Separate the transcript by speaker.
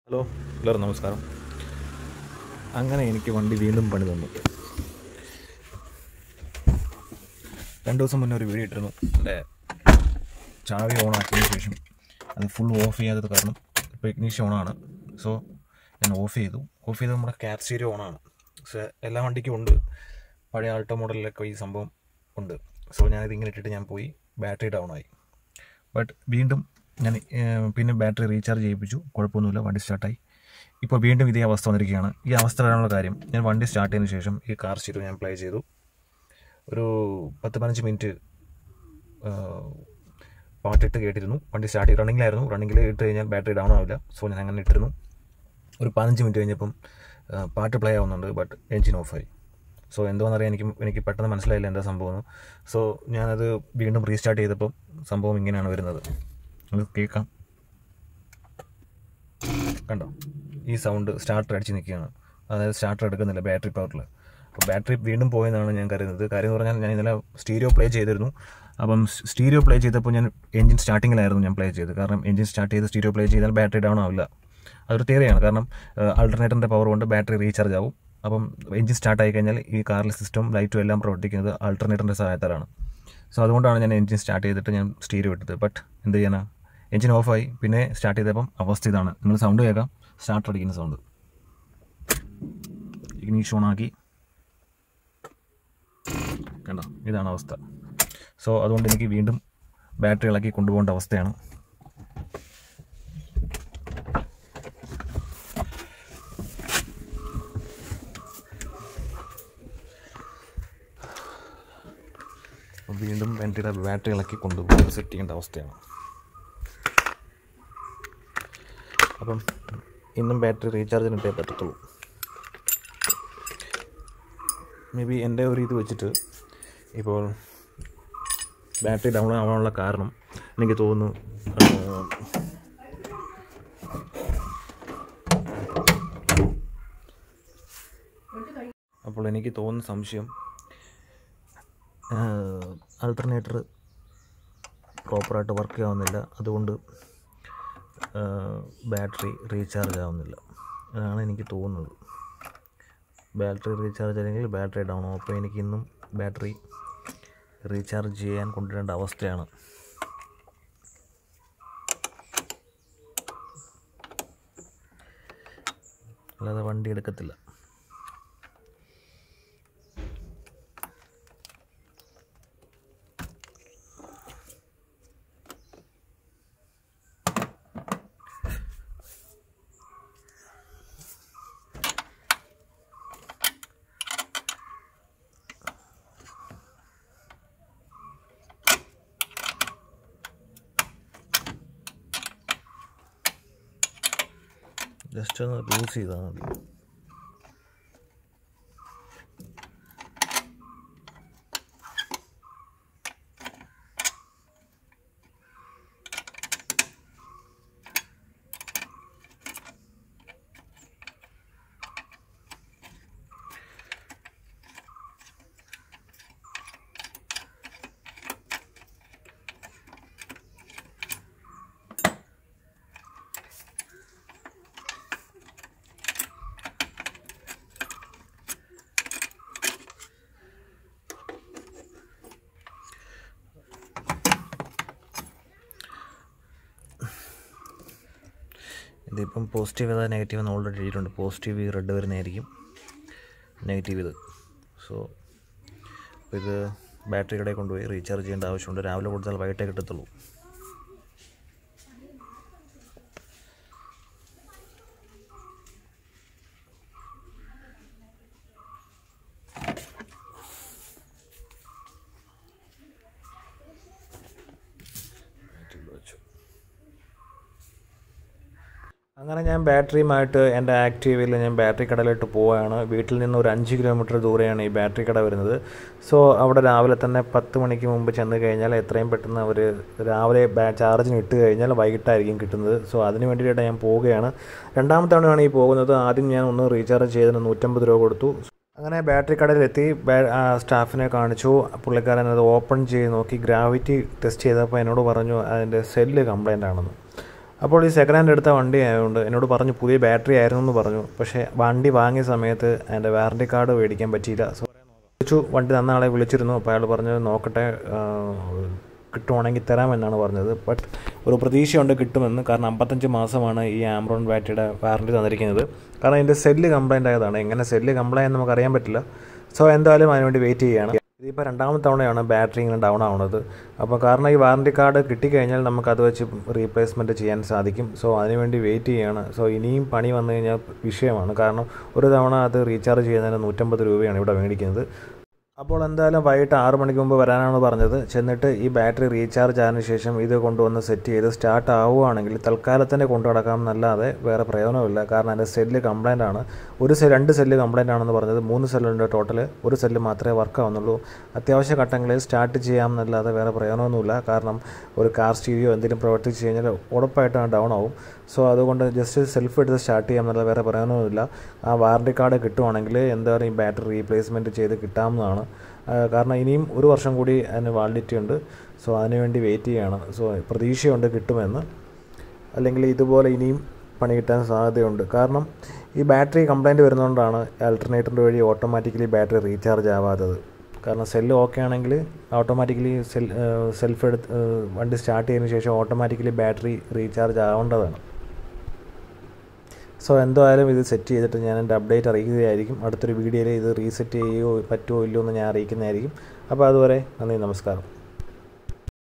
Speaker 1: hello എല്ലാവരും നമസ്കാരം അങ്ങനെ എനിക്ക് വണ്ടി വീണ്ടും പണി തന്നു രണ്ട് ദിവസം മുന്നേ ഒരു വീഡിയോ ഇട്ടിരുന്നു എൻ്റെ ചാവി ഓൺ ആക്കിയതിന് ശേഷം അത് ഫുൾ ഓഫ് ചെയ്യാത്തത് കാരണം ഇപ്പോൾ ഇഗ്നീഷൻ ഓണാണ് സോ ഞാൻ ഓഫ് ചെയ്തു ഓഫ് ചെയ്ത് നമ്മുടെ ക്യാപ് സ്റ്റീരിയോ ഓണാണ് പക്ഷേ എല്ലാ വണ്ടിക്കും ഉണ്ട് പഴയ ആൾട്ടോ മോഡലിലൊക്കെ ഈ സംഭവം ഉണ്ട് സോ ഞാനിത് ഇങ്ങനെ ഇട്ടിട്ട് ഞാൻ പോയി ബാറ്ററി ഡൗൺ ആയി ബട്ട് വീണ്ടും ഞാൻ ഏർ, പിന്നെ ബാറ്ററി റീചാർജ് ചെയ്യിപ്പിച്ചു കുഴപ്പമൊന്നുമില്ല വണ്ടി സ്റ്റാർട്ടായി ഇപ്പോൾ വീണ്ടും ഇതേ അവസ്ഥ വന്നിരിക്കുകയാണ് ഈ അവസ്ഥ വരാനുള്ള കാര്യം ഞാൻ വണ്ടി സ്റ്റാർട്ട് ചെയ്തതിന് ശേഷം ഈ കാർ സ്റ്റീരിയോ ഞാൻ പ്ലേ ചെയ്തു ഒരു പത്ത് പതിനഞ്ച് മിനിറ്റ് പാട്ടിട്ട് കേട്ടിരുന്നു വണ്ടി സ്റ്റാർട്ട് ചെയ്ത് റണ്ണിങ്ങിലായിരുന്നു റണ്ണിങ്ങിൽ ഇട്ട് കഴിഞ്ഞാൽ ബാറ്ററി ഡൗൺ ആവില്ല സോ ഞാൻ അങ്ങനെ ഇട്ടിരുന്നു ഒരു പതിനഞ്ച് മിനിറ്റ് കഴിഞ്ഞപ്പം ആ, പാട്ട് പ്ലേ ആവുന്നുണ്ട് ബട്ട് എൻജിൻ ഓഫായി സോ എന്താണെന്നറിയാൻ എനിക്ക് എനിക്ക് പെട്ടെന്ന് മനസ്സിലായില്ല എന്താ സംഭവം എന്ന് സോ ഞാനത് വീണ്ടും റീസ്റ്റാർട്ട് ചെയ്തപ്പം സംഭവം ഇങ്ങനെയാണ് വരുന്നത് നമുക്ക് കേൾക്കാം കണ്ടോ ഈ സൗണ്ട് സ്റ്റാർട്ടർ അടിച്ച് നിൽക്കുകയാണ് അതായത് സ്റ്റാർട്ടർ എടുക്കുന്നില്ല ബാറ്ററി പവറിൽ അപ്പോൾ ബാറ്ററി വീണ്ടും പോയെന്നാണ് ഞാൻ കരുതുന്നത് കാര്യം എന്ന് പറഞ്ഞാൽ ഞാൻ ഇന്നലെ സ്റ്റീരിയോ പ്ലേ ചെയ്തിരുന്നു അപ്പം സ്റ്റീരിയോ പ്ലേ ചെയ്തപ്പോൾ ഞാൻ എഞ്ചിൻ സ്റ്റാർട്ടിങ്ങിലായിരുന്നു ഞാൻ പ്ലേ ചെയ്തത് കാരണം എഞ്ചിൻ സ്റ്റാർട്ട് ചെയ്ത് സ്റ്റീരിയോ പ്ലേ ചെയ്താൽ ബാറ്ററി ഡൗൺ ആവില്ല അതൊരു തിയറിയാണ് കാരണം ആൾട്ടർനേറ്ററിൻ്റെ പവർ കൊണ്ട് ബാറ്ററി റീചാർജ് ആവും അപ്പം എഞ്ചിൻ സ്റ്റാർട്ട് ആയി കഴിഞ്ഞാൽ ഈ കാറിലെ സിസ്റ്റം ലൈറ്റും എല്ലാം പ്രവർത്തിക്കുന്നത് ആൾട്ടർനേറ്ററിൻ്റെ സഹായത്താലാണ് സോ അതുകൊണ്ടാണ് ഞാൻ എഞ്ചിൻ സ്റ്റാർട്ട് ചെയ്തിട്ട് ഞാൻ സ്റ്റീരിയോ ഇട്ടത് ബട്ട് എന്ത് ചെയ്യാനാ എഞ്ചിൻ ഓഫായി പിന്നെ സ്റ്റാർട്ട് ചെയ്തപ്പം അവസ്ഥ ഇതാണ് നിങ്ങൾ സൗണ്ട് കേൾക്കാം സ്റ്റാർട്ട് അടിക്കുന്ന സൗണ്ട് ഇഗ്നീഷൻ ഓണാക്കി കണ്ടോ ഇതാണ് അവസ്ഥ സോ അതുകൊണ്ട് എനിക്ക് വീണ്ടും ബാറ്ററി ഇളക്കി കൊണ്ടുപോകേണ്ട അവസ്ഥയാണ് അപ്പോൾ വീണ്ടും വണ്ടിയുടെ ബാറ്ററി ഇളക്കി കൊണ്ടുപോയി സെറ്റ് ചെയ്യേണ്ട അവസ്ഥയാണ് അപ്പം ഇന്നും ബാറ്ററി റീചാർജിനിട്ടേ പറ്റത്തുള്ളൂ മേ ബി എൻ്റെ ഒരു ഇത് വെച്ചിട്ട് ഇപ്പോൾ ബാറ്ററി ഡൗൺ ആവാനുള്ള കാരണം എനിക്ക് തോന്നുന്നു ആ, അപ്പോൾ എനിക്ക് തോന്നുന്ന സംശയം ആൾട്ടർനേറ്റർ പ്രോപ്പറായിട്ട് വർക്ക് ചെയ്യാവുന്നില്ല അതുകൊണ്ട് ബാറ്ററി റീചാർജ് ആവുന്നില്ല അതാണ് എനിക്ക് തോന്നുന്നത് ബാറ്ററി റീചാർജ് അല്ലെങ്കിൽ ബാറ്ററി ഡൗൺ ആവും അപ്പോൾ എനിക്ക് ഇന്നും ബാറ്ററി റീചാർജ് ചെയ്യാൻ കൊണ്ടുവരേണ്ട അവസ്ഥയാണ് അല്ലാതെ വണ്ടി എടുക്കത്തില്ല ജസ്റ്റ് ഒന്ന് ലൂസ് ചെയ്താൽ മതി ഇതിപ്പം പോസിറ്റീവ് ഏതാ നെഗറ്റീവ് എന്ന് ഓൾറെഡി എഴുതിയിട്ടുണ്ട് പോസിറ്റീവ് ഈ റെഡ് വരുന്നതായിരിക്കും നെഗറ്റീവ് ഇത് സോ അപ്പോൾ ഇത് ബാറ്ററി കടയിൽ കൊണ്ടുപോയി റീചാർജ് ചെയ്യേണ്ട ആവശ്യമുണ്ട് രാവിലെ കൊടുത്താൽ വൈകിട്ടേ കിട്ടത്തുള്ളൂ അങ്ങനെ ഞാൻ ബാറ്ററിയുമായിട്ട് എൻ്റെ ആക്റ്റീവയിൽ ഞാൻ ബാറ്ററി കടയിലോട്ട് പോവുകയാണ് വീട്ടിൽ നിന്ന് ഒരു അഞ്ച് കിലോമീറ്റർ ദൂരെയാണ് ഈ ബാറ്ററി കട വരുന്നത് സോ അവിടെ രാവിലെ തന്നെ പത്ത് മണിക്ക് മുമ്പ് ചെന്ന് കഴിഞ്ഞാൽ എത്രയും പെട്ടെന്ന് അവർ രാവിലെ ബാ ചാർജിന് ഇട്ട് കഴിഞ്ഞാൽ വൈകിട്ടായിരിക്കും കിട്ടുന്നത് സോ അതിന് വേണ്ടിയിട്ട് ഞാൻ പോവുകയാണ് രണ്ടാമത്തെ തവണയാണ് ഈ പോകുന്നത് ആദ്യം ഞാൻ ഒന്ന് റീചാർജ് ചെയ്തതിന് നൂറ്റമ്പത് രൂപ കൊടുത്തു അങ്ങനെ ബാറ്ററി കടയിലെത്തി ബാ- ആ സ്റ്റാഫിനെ കാണിച്ചു പുള്ളിക്കാരൻ അത് ഓപ്പൺ ചെയ്ത് നോക്കി ഗ്രാവിറ്റി ടെസ്റ്റ് ചെയ്തപ്പോൾ എന്നോട് പറഞ്ഞു അതിൻ്റെ സെല്ല് കംപ്ലൈൻ്റ് ആണെന്ന് അപ്പോൾ ഈ സെക്കൻഡ് ഹാൻഡ് എടുത്ത വണ്ടി ആയതുകൊണ്ട് എന്നോട് പറഞ്ഞു പുതിയ ബാറ്ററി ആയിരുന്നു എന്ന് പറഞ്ഞു പക്ഷേ വണ്ടി വാങ്ങിയ സമയത്ത് എൻ്റെ വാറണ്ടി കാർഡ് മേടിക്കാൻ പറ്റിയില്ല സോ വിളിച്ചു വണ്ടി തന്ന ആളെ വിളിച്ചിരുന്നു അപ്പോൾ അയാൾ പറഞ്ഞു നോക്കട്ടെ ആ, കിട്ടുവാണെങ്കിൽ തരാമെന്നാണ് പറഞ്ഞത് ബട്ട് ഒരു പ്രതീക്ഷയുണ്ട് കിട്ടുമെന്ന് കാരണം അമ്പത്തഞ്ച് മാസമാണ് ഈ ആംബ്രോൺ ബാറ്ററിയുടെ വാറണ്ടി തന്നിരിക്കുന്നത് കാരണം ഇതിൻ്റെ സെല്ല് കംപ്ലൈൻ്റ് ആയതാണ് എങ്ങനെ സെല്ല് കംപ്ലൈൻറ്റ് നമുക്ക് അറിയാൻ പറ്റില്ല സോ എന്തായാലും അതിനുവേണ്ടി വെയിറ്റ് ചെയ്യുകയാണ് ഇതിപ്പോൾ രണ്ടാമത്തെ തവണയാണ് ബാറ്ററി ഇങ്ങനെ ഡൗൺ ആവുന്നത് അപ്പോൾ കാരണം ഈ വാറണ്ടി കാർഡ് കിട്ടിക്കഴിഞ്ഞാൽ നമുക്ക് അത് വെച്ച് റീപ്ലേസ്മെൻറ്റ് ചെയ്യാൻ സാധിക്കും സോ അതിനുവേണ്ടി വെയിറ്റ് ചെയ്യുകയാണ് സോ ഇനിയും പണി വന്നു കഴിഞ്ഞാൽ വിഷയമാണ് കാരണം ഒരു തവണ അത് റീചാർജ് ചെയ്യുന്നതിന് നൂറ്റമ്പത് രൂപയാണ് ഇവിടെ മേടിക്കുന്നത് അപ്പോൾ എന്തായാലും വൈകിട്ട് ആറ് മണിക്ക് മുമ്പ് വരാനാണ് പറഞ്ഞത് ചെന്നിട്ട് ഈ ബാറ്ററി റീചാർജ് ആയതിനു ശേഷം ഇത് കൊണ്ടുവന്ന് സെറ്റ് ചെയ്ത് സ്റ്റാർട്ട് ആവുകയാണെങ്കിൽ തൽക്കാലത്തന്നെ കൊണ്ടു നടക്കാം എന്നല്ലാതെ വേറെ പ്രയോജനമില്ല കാരണം അതിൻ്റെ സെല്ല് കംപ്ലൈൻ്റ് ആണ് ഒരു സെൽ രണ്ട് സെല്ല് കംപ്ലൈൻ്റ് ആണെന്ന് പറഞ്ഞത് മൂന്ന് സെല്ലുണ്ട് ടോട്ടൽ ഒരു സെല്ല് മാത്രമേ വർക്ക് ആവുന്നുള്ളൂ അത്യാവശ്യ ഘട്ടങ്ങളിൽ സ്റ്റാർട്ട് ചെയ്യാം എന്നല്ലാതെ വേറെ പ്രയോജനമൊന്നുമില്ല കാരണം ഒരു കാർ സ്റ്റീരിയോ എന്തെങ്കിലും പ്രവർത്തിച്ച് കഴിഞ്ഞാൽ ഉറപ്പായിട്ടും ഡൗൺ ആവും സോ അതുകൊണ്ട് ജസ്റ്റ് സെൽഫ് എടുത്ത് സ്റ്റാർട്ട് ചെയ്യാം എന്നുള്ള വേറെ പ്രയോജനമൊന്നുമില്ല ആ വാറണ്ടി കാർഡ് കിട്ടുവാണെങ്കിൽ എന്തായാലും ഈ ബാറ്ററി റീപ്ലേസ്മെൻറ്റ് ചെയ്ത് കിട്ടാവുന്നതാണ് ആ, കാരണം ഇനിയും ഒരു വർഷം കൂടി അതിന് വാലിഡിറ്റി ഉണ്ട് സോ അതിനുവേണ്ടി വെയിറ്റ് ചെയ്യുകയാണ് സോ പ്രതീക്ഷയുണ്ട് കിട്ടുമെന്ന് അല്ലെങ്കിൽ ഇതുപോലെ ഇനിയും പണി കിട്ടാൻ സാധ്യതയുണ്ട് കാരണം ഈ ബാറ്ററി കംപ്ലൈൻറ്റ് വരുന്നതുകൊണ്ടാണ് ആൾട്ടർനേറ്ററിൻ്റെ വഴി ഓട്ടോമാറ്റിക്കലി ബാറ്ററി റീചാർജ് ആവാത്തത് കാരണം സെല്ല് ഓക്കെ ആണെങ്കിൽ ഓട്ടോമാറ്റിക്കലി സെൽ സെൽഫ് എടുത്ത് ഏഹ് വണ്ടി സ്റ്റാർട്ട് ചെയ്തതിന് ശേഷം ഓട്ടോമാറ്റിക്കലി ബാറ്ററി റീചാർജ് ആവേണ്ടതാണ് സോ എന്തായാലും ഇത് സെറ്റ് ചെയ്തിട്ട് ഞാൻ എൻ്റെ അപ്ഡേറ്റ് അറിയിക്കുന്നതായിരിക്കും അടുത്തൊരു വീഡിയോയിൽ ഇത് റീസെറ്റ് ചെയ്യുകയോ പറ്റുമോ ഇല്ലയോ എന്ന് ഞാൻ അറിയിക്കുന്നതായിരിക്കും അപ്പോൾ അതുവരെ നന്ദി നമസ്കാരം